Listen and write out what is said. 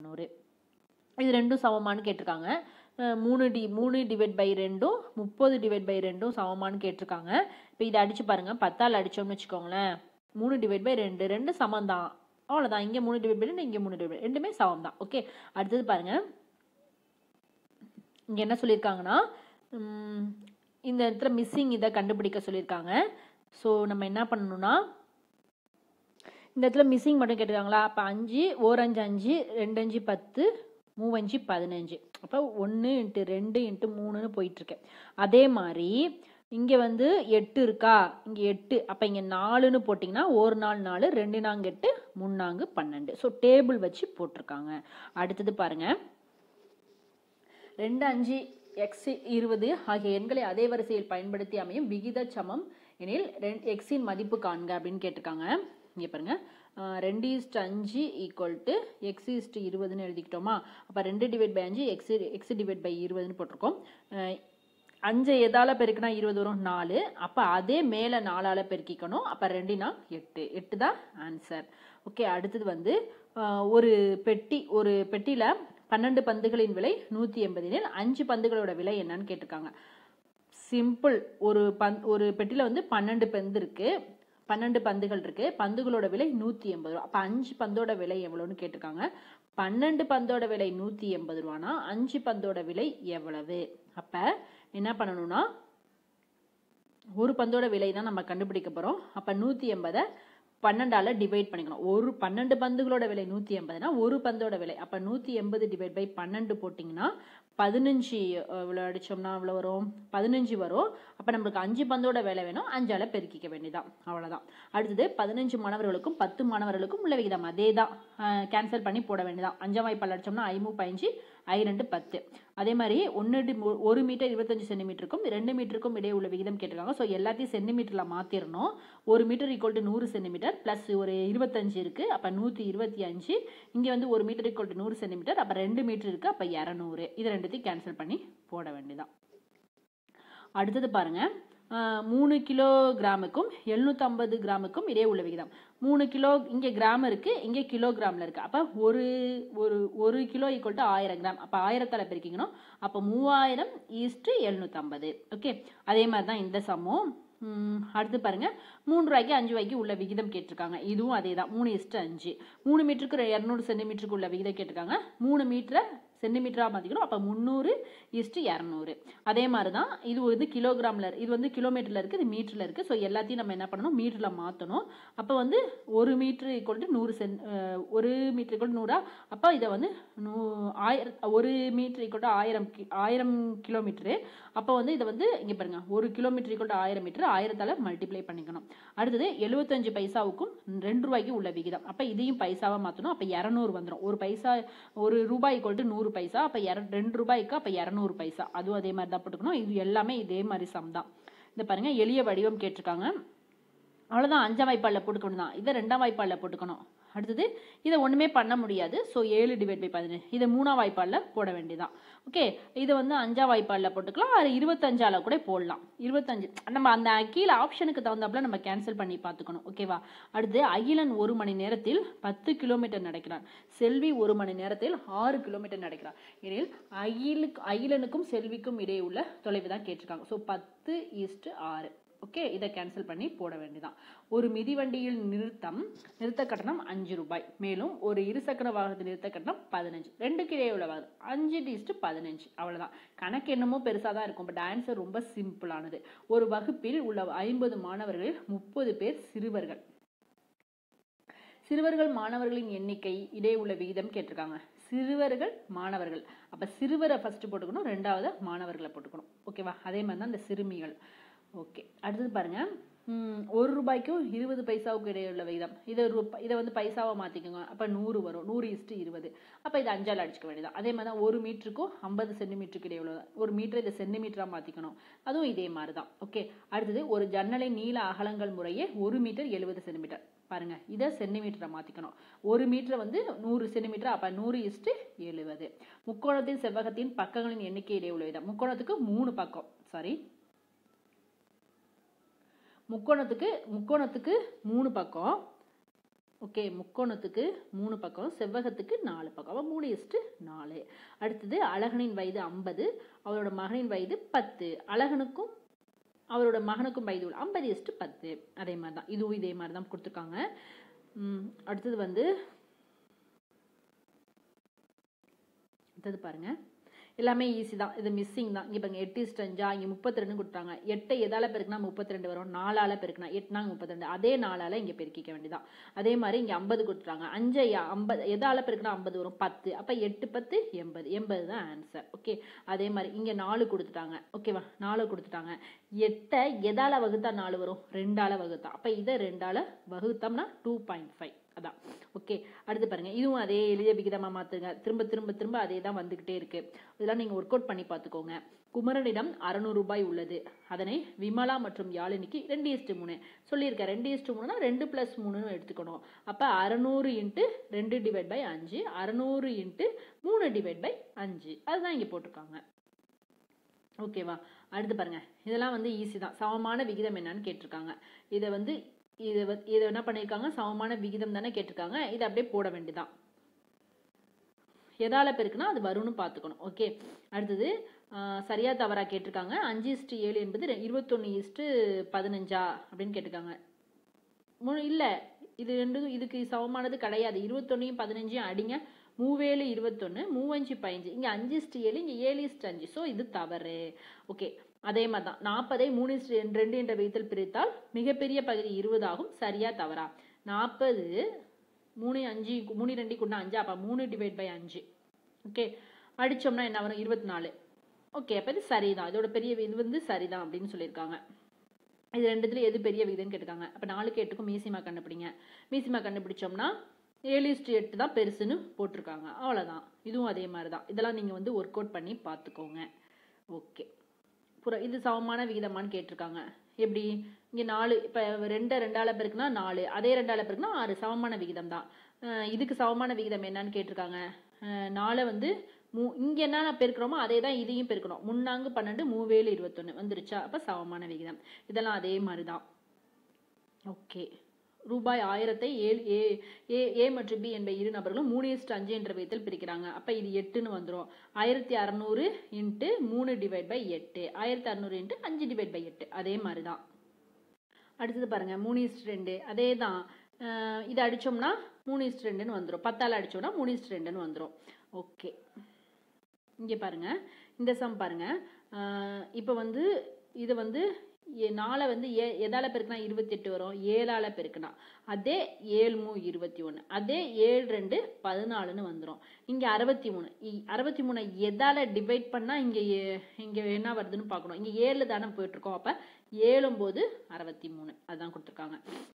நூறு இது ரெண்டும் சமமானு கேட்டிருக்காங்க அஹ் மூணு டி மூணு டிவைட் பை ரெண்டும் முப்பது டிவைட் பை ரெண்டும் சமமானு கேட்டிருக்காங்க இப்போ இதை அடிச்சு பாருங்க பத்தால் அடிச்சோம்னு வச்சுக்கோங்களேன் மூணு டிவைட் பை ரெண்டு ரெண்டு சமம் தான் அவ்வளோதான் இங்கே மூணு டிவைட் பை ரெண்டு இங்கே மூணு டிவைட் ரெண்டுமே சமம் தான் ஓகே அடுத்தது பாருங்க இங்கே என்ன சொல்லியிருக்காங்கன்னா உம், இந்த இடத்துல மிஸ்ஸிங் இதை கண்டுபிடிக்க சொல்லியிருக்காங்க ஸோ நம்ம என்ன பண்ணணும்னா இந்த இடத்துல மிஸ்ஸிங் மட்டும் கேட்டிருக்காங்களா அப்போ அஞ்சு ஓரஞ்சு அஞ்சு ரெண்டு அஞ்சு பத்து மூவஞ்சு பதினஞ்சு அப்போ ஒன்று இன்ட்டு ரெண்டு இன்ட்டு மூணுன்னு போயிட்டுருக்கு அதே மாதிரி இங்கே வந்து எட்டு இருக்கா இங்கே எட்டு அப்போ இங்கே நாலுன்னு போட்டிங்கன்னா ஒரு நாள் நாலு ரெண்டு நாங்க எட்டு மூணு நான்கு பன்னெண்டு ஸோ டேபிள் வச்சு போட்டிருக்காங்க அடுத்தது பாருங்க ரெண்டு அஞ்சு எக்ஸ் இருபது ஆகிய எண்களை அதே வரிசையில் பயன்படுத்தி அமையும் விகித சமம் எனில் ரெண்டு எக்ஸின் மதிப்பு காண்க அப்படின்னு கேட்டிருக்காங்க இங்கே பாருங்க ஆஹ் ரெண்டு ஈஸ்ட் அஞ்சு ஈக்குவல் டு எக்ஸ் ஈஸ்ட் இருபதுன்னு எழுதிக்கிட்டோமா அப்போ ரெண்டு டிவைட் பை அஞ்சு எக்ஸ் எக்ஸ் டிவைட் பை இருபதுன்னு போட்டிருக்கோம் ஆஹ் அஞ்சை எதால் பெருக்கினா இருபது வரும் நாலு அப்போ அதே மேலே நாலால் பெருக்கிக்கணும் அப்போ ரெண்டுனா எட்டு எட்டு தான் ஆன்சர் ஓகே அடுத்தது வந்து ஆஹ் ஒரு பெட்டி ஒரு பெட்டியில் பன்னெண்டு பந்துகளின் விலை நூற்றி எண்பதினில் அஞ்சு பந்துகளோட விலை என்னன்னு கேட்டிருக்காங்க சிம்பிள் ஒரு பந் ஒரு பெட்டியில் வந்து பன்னெண்டு பந்து இருக்கு பன்னெண்டு பந்துகள் இருக்கு பந்துகளோட விலை நூற்றி எண்பது ரூபா அப்போ அஞ்சு பந்தோட விலை எவ்வளோன்னு கேட்டிருக்காங்க பன்னெண்டு பந்தோட விலை நூற்றி எண்பது ரூபானா அஞ்சு பந்தோட விலை எவ்வளவு அப்போ என்ன பண்ணணும்னா ஒரு பந்தோட விலை தான் நம்ம கண்டுபிடிக்க போகிறோம் அப்போ நூற்றி எண்பதை பன்னெண்டால டிவைட் பண்ணிக்கணும் ஒரு பன்னெண்டு பந்துகளோட விலை நூற்றி எண்பதுனா ஒரு பந்தோட விலை அப்போ நூற்றி எண்பது டிவைட் பை பன்னெண்டு போட்டிங்கன்னா பதினஞ்சு இவ்வளோ அடிச்சோம்னா இவ்வளோ வரும் பதினஞ்சு வரும் அப்போ நம்மளுக்கு அஞ்சு பந்தோட வேலை வேணும் அஞ்சால பெருக்கிக்க வேண்டியதான் அவ்வளோதான் அடுத்தது பதினஞ்சு மாணவர்களுக்கும் பத்து மாணவர்களுக்கும் உள்ள விகிதம் அதே தான் கேன்சல் பண்ணி போட வேண்டியதான் அஞ்சாம் வாய்ப்பால் அடிச்சோம்னா ஐமு பதினஞ்சு ஐ ரெண்டு பத்து அதே மாதிரி ஒன்று ஒரு மீட்டர் இருபத்தஞ்சு சென்டிமீட்டருக்கும் ரெண்டு மீட்டருக்கும் இடையே உள்ள விகிதம் கேட்டிருக்காங்க ஸோ எல்லாத்தையும் சென்டிமீட்டரில் மாற்றிடணும் ஒரு மீட்டர் ஈக்குவல் டு நூறு சென்டிமீட்டர் ப்ளஸ் ஒரு இருபத்தஞ்சு இருக்குது அப்போ நூற்றி இருபத்தி அஞ்சு இங்கே வந்து ஒரு மீட்டர் ஈக்குவல் டு நூறு சென்டிமீட்டர் அப்போ ரெண்டு மீட்டர் இருக்குது அப்போ இரநூறு இது ரெண்டுத்தையும் கேன்சல் பண்ணி போட வேண்டியதான் அடுத்தது பாருங்க ஆஹ் மூணு கிலோ கிராமுக்கும் எழுநூற்றம்பது கிராமுக்கும் இடையே உள்ள விகிதம் மூணு கிலோ இங்கே கிராம் இருக்குது இங்கே கிலோகிராமில் இருக்குது அப்போ ஒரு ஒரு ஒரு கிலோ ஈக்குவல் டு ஆயிரம் கிராம் அப்போ ஆயிரத்தால் பெருக்கிக்கணும் அப்போ மூவாயிரம் ஈஸ்ட்டு எழுநூற்றம்பது ஓகே அதே மாதிரி தான் இந்த சமம் ம், அடுத்து பாருங்க மூணு ரூபாய்க்கு அஞ்சு ரூபாய்க்கு உள்ள விகிதம் கேட்டிருக்காங்க இதுவும் அதே தான் மூணு இஸ்ட்டு அஞ்சு மூணு மீட்டருக்கு இரநூறு சென்டிமீட்டருக்கு உள்ள விகிதம் கேட்டிருக்காங்க மூணு மீட்டரை சென்டிமீட்டராக மாற்றிக்கணும் அப்போ முந்நூறு இஸ்ட்டு இரநூறு அதே மாதிரி தான் இது வந்து கிலோகிராமில் இது வந்து கிலோமீட்டரில் இருக்குது இது மீட்டரில் இருக்குது ஸோ எல்லாத்தையும் நம்ம என்ன பண்ணணும் மீட்டரில் மாற்றணும் அப்போ வந்து ஒரு மீட்ரு ஈக்குவல் டு நூறு சென் அஹ், ஒரு மீட்டர் ஈக்குவல் நூறா அப்போ இதை வந்து நூ ஆயிரம் ஒரு மீட்டர் ஈக்குவல் டு ஆயிரம் கி- ஆயிரம் கிலோமீட்டரு அப்போ வந்து இதை வந்து இங்கே பாருங்க ஒரு கிலோமீட்டர் ஈக்குவல் டு ஆயிரம் மீட்டர் ஆயிரத்தால் மல்டிப்ளை பண்ணிக்கணும் அடுத்தது எழுபத்தஞ்சு பைசாவுக்கும் ரெண்டு ரூபாய்க்கு உள்ள விகிதம் அப்போ இதையும் பைசாவாக மாற்றணும் அப்போ இரநூறு வந்துடும் ஒரு பைசா ஒரு ரூபாய் ஈக்குவல் டு நூறு பைசா அப்போ இர ரெண்டு ரூபாய்க்கு அப்போ இரநூறு பைசா அதுவும் அதே மாதிரி தான் போட்டுக்கணும் இது எல்லாமே இதே மாதிரி சம் தான் இந்த பாருங்க எளிய வடிவம் கேட்டிருக்காங்க அவ்வளோதான் அஞ்சாம் வாய்ப்பாளில் போட்டுக்கணும் தான் இதை ரெண்டாம் வாய்ப்பாளில் போட்டுக்கணும் அடுத்தது இதை ஒன்றுமே பண்ண முடியாது ஸோ ஏழு டிவைட் பை பதினேழு இதை மூணாம் வாய்ப்பாளில் போட வேண்டியதான் ஓகே இதை வந்து அஞ்சாம் வாய்ப்பாளில் போட்டுக்கலாம் அது இருபத்தஞ்சால கூட போடலாம் இருபத்தஞ்சு நம்ம அந்த கீழே ஆப்ஷனுக்கு தகுந்தாப்புல நம்ம கேன்சல் பண்ணி பார்த்துக்கணும் ஓகேவா அடுத்து அகிலன் ஒரு மணி நேரத்தில் பத்து கிலோமீட்டர் நடக்கிறான் செல்வி ஒரு மணி நேரத்தில் ஆறு கிலோமீட்டர் நடக்கிறார் எனில் அகிலுக்கு அகிலனுக்கும் செல்விக்கும் இடையே உள்ள தொலைவு தான் கேட்டிருக்காங்க ஸோ பத்து ஈஸ்ட் ஆறு ஓகே இதை கேன்சல் பண்ணி போட வேண்டியதான் ஒரு மிதிவண்டியில் நிறுத்தம் நிறுத்த கட்டணம் அஞ்சு ரூபாய் மேலும் ஒரு இருசக்கர வாகனத்தில் நிறுத்த கட்டணம் பதினஞ்சு ரெண்டுக்கு இடையே உள்ள வாகனம் அஞ்சு டீஸ்ட்டு பதினஞ்சு அவ்வளவுதான் கணக்கு என்னமோ பெருசாக தான் இருக்கும் பட் ஆன்சர் ரொம்ப சிம்பிளானது ஒரு வகுப்பில் உள்ள ஐம்பது மாணவர்களில் முப்பது பேர் சிறுவர்கள் சிறுவர்கள் மாணவர்களின் எண்ணிக்கை இடையே உள்ள விகிதம் கேட்டிருக்காங்க சிறுவர்கள் மாணவர்கள் அப்ப சிறுவரை ஃபர்ஸ்ட் போட்டுக்கணும் ரெண்டாவது மாணவர்களை போட்டுக்கணும் ஓகேவா அதே மாதிரி தான் இந்த சிறுமிகள் ஓகே அடுத்தது பாருங்க ம், ஒரு ரூபாய்க்கும் இருபது பைசாவுக்கு இடையே உள்ள விகிதம் இதை ரூபா இதை வந்து பைசாவை மாற்றிக்கோங்க அப்போ நூறு வரும் நூறு இஸ்ட்டு இருபது அப்போ இதை அஞ்சால் அடிச்சுக்க வேண்டியதான் அதே மாதிரி தான் ஒரு மீட்டருக்கும் ஐம்பது சென்டிமீட்டருக்கு இடையே உள்ள ஒரு மீட்டர் இதை சென்டிமீட்டராக மாற்றிக்கணும் அதுவும் இதே மாதிரி தான் ஓகே அடுத்தது ஒரு ஜன்னலை நீள அகலங்கள் முறையே ஒரு மீட்டர் எழுபது சென்டிமீட்டர் பாருங்க இதை சென்டிமீட்டரை மாற்றிக்கணும் ஒரு மீட்டரை வந்து நூறு சென்டிமீட்டர் அப்போ நூறு இஸ்ட்டு எழுபது முக்கோணத்தின் செவ்வகத்தின் பக்கங்களின் எண்ணிக்கை இடையே உள்ள விதம் முக்கோணத்துக்கு மூணு பக்கம் சாரி முக்கோணத்துக்கு முக்கோணத்துக்கு மூணு பக்கம் ஓகே முக்கோணத்துக்கு மூணு பக்கம் செவ்வகத்துக்கு நாலு பக்கம் அப்போ மூணு இஸ்ட்டு நாலு அடுத்தது அழகனின் வயது ஐம்பது அவரோட மகனின் வயது பத்து அழகனுக்கும் அவரோட மகனுக்கும் வயது உள்ள ஐம்பது இஸ்ட்டு பத்து அதே மாதிரி தான் இதுவும் இதே மாதிரி தான் கொடுத்துருக்காங்க ம், அடுத்தது வந்து அடுத்தது பாருங்க எல்லாமே ஈஸி தான் இது மிஸ்ஸிங் தான் இங்கே பாருங்க எட்டு இஸ்ட் அஞ்சா இங்கே முப்பத்தி ரெண்டு கொடுத்தாங்க எட்டை எதால பெருக்குனா முப்பத்தி ரெண்டு வரும் நாலால பெருக்குனா எட்டுனாங்க முப்பத்தி ரெண்டு அதே நாலால இங்கே பெருக்கிக்க வேண்டியதான் அதே மாதிரி இங்கே ஐம்பது கொடுத்துட்டாங்க அஞ்சை ஐம்பது எதால பெருக்குனா ஐம்பது வரும் பத்து அப்போ எட்டு பத்து எண்பது எண்பது தான் ஆன்சர் ஓகே அதே மாதிரி இங்கே நாலு கொடுத்துட்டாங்க ஓகேவா நாலு கொடுத்துட்டாங்க எட்டை எதால வகுத்தா நாலு வரும் ரெண்டால வகுத்தா அப்போ இதை ரெண்டால வகுத்தோம்னா டூ பாயிண்ட் ஃபைவ் அதான் ஓகே அடுத்து பாருங்க இதுவும் அதே எளிய விகிதமா மாத்துங்க திரும்ப திரும்ப திரும்ப அதே தான் வந்துகிட்டே இருக்கு இதெல்லாம் நீங்க ஒர்க் அவுட் பண்ணி பார்த்துக்கோங்க குமரனிடம் அறநூறு ரூபாய் உள்ளது அதனை விமலா மற்றும் யாழினிக்கு ரெண்டு இஸ்டு மூணு சொல்லியிருக்கேன் ரெண்டு இஸ்டு மூணுனா ரெண்டு பிளஸ் மூணுன்னு எடுத்துக்கணும் அப்போ அறநூறு இன்ட்டு ரெண்டு டிவைட் பை அஞ்சு அறநூறு இன்ட்டு மூணு டிவைட் பை அஞ்சு அதுதான் இங்கே போட்டிருக்காங்க ஓகேவா அடுத்து பாருங்க இதெல்லாம் வந்து ஈஸி தான் சமமான விகிதம் என்னன்னு கேட்டிருக்காங்க இதை வந்து இதை வந்து இதை என்ன பண்ணியிருக்காங்க சமமான விகிதம் தானே கேட்டிருக்காங்க இதை அப்படியே போட வேண்டியதான் எதால பெருக்குனா அது வரும்னு பார்த்துக்கணும் ஓகே அடுத்தது ஆஹ், சரியா தவறா கேட்டிருக்காங்க அஞ்சு இஸ்ட்டு ஏழு என்பது ரெ- இருபத்தொன்னு இஸ்ட்டு பதினஞ்சா அப்படின்னு கேட்டிருக்காங்க மூணு இல்லை இது ரெண்டும் இதுக்கு சமமானது கிடையாது இருபத்தொன்னையும் பதினஞ்சையும் அடிங்க மூவேழு இருபத்தொன்று மூவஞ்சு பதினஞ்சு இங்கே அஞ்சு இஸ்ட்டு ஏழு இங்கே ஏழு இஸ்ட்டு அஞ்சு ஸோ இது தவறு ஓகே அதே மாதிரி தான் நாற்பதை மூணு இஸ்ட்டு ரெண்டு என்ற விதத்தில் பிரித்தால் மிகப்பெரிய பகுதி இருபது ஆகும் சரியா தவறா நாற்பது மூணு அஞ்சு மூணு ரெண்டு கொண்டு அஞ்சு அப்போ மூணு டிவைட் பை அஞ்சு ஓகே அடிச்சோம்னா என்ன வரும் இருபத்தி நாலு ஓகே அப்போ இது சரிதான் இதோட பெரிய இது வந்து சரிதான் அப்படின்னு சொல்லியிருக்காங்க இது ரெண்டுத்துல எது பெரிய விகிதம்னு கேட்டிருக்காங்க அப்போ நாலுக்கு எட்டுக்கும் மீசிமா கண்டுபிடிங்க மீசிமா கண்டுபிடிச்சோம்னா ஏழு இஸ்டு எட்டு தான் பெருசுன்னு போட்டிருக்காங்க அவ்வளோதான் இதுவும் அதே மாதிரி தான் இதெல்லாம் நீங்கள் வந்து ஒர்க் அவுட் பண்ணி பார்த்துக்கோங்க ஓகே புற இது சமமான விகிதமான்னு கேட்டிருக்காங்க எப்படி இங்கே நாலு இப்போ ரெண்டை ரெண்டால பெருக்குனா நாலு அதே ரெண்டால பெருக்குனா ஆறு சமமான விகிதம் தான் அஹ் இதுக்கு சமமான விகிதம் என்னன்னு கேட்டிருக்காங்க அஹ் நாலை வந்து மூ இங்கே என்ன பெருக்கிறோமோ அதே தான் இதையும் பெருக்கணும் முன்னாங்கு பன்னெண்டு மூவேழு இருபத்தொன்று வந்துருச்சா அப்போ சமமான விகிதம் இதெல்லாம் அதே மாதிரி தான் ஓகே ரூபாய் ஆயிரத்தை ஏழு ஏ ஏ ஏ மற்றும் பி என்ப இரு நபர்களும் மூணு இஸ்ட் அஞ்சு என்ற விதத்தில் பிரிக்கிறாங்க அப்போ இது எட்டுன்னு வந்துடும் ஆயிரத்தி அறநூறு இன்ட்டு மூணு டிவைட் பை எட்டு ஆயிரத்தி அறநூறு இன்ட்டு அஞ்சு டிவைட் பை எட்டு அதே மாதிரி தான் அடுத்தது பாருங்க மூணு இஸ்ட் ரெண்டு அதே தான் அஹ் இது அடிச்சோம்னா மூணு இஸ்ட் ரெண்டுன்னு வந்துடும் பத்தால் அடிச்சோம்னா மூணு இஸ்ட் ரெண்டுன்னு வந்துடும் ஓகே இங்கே பாருங்க இந்த சம் பாருங்க இப்போ வந்து இது வந்து எ- நாலை வந்து ஏ எதால பெருக்கினா இருபத்தெட்டு வரும் ஏழால பெருக்கினா அதே ஏழு மூ இருபத்தி ஒன்று அதே ஏழு ரெண்டு பதினாலுன்னு வந்துடும் இங்கே அறுபத்தி மூணு அறுபத்தி மூணை எதால டிவைட் பண்ணால் இங்கே இங்கே என்ன வருதுன்னு பார்க்கணும் இங்கே ஏழு தானே போயிட்டுருக்கோம் அப்போ ஏழும் போது அறுபத்தி மூணு அதுதான் கொடுத்துருக்காங்க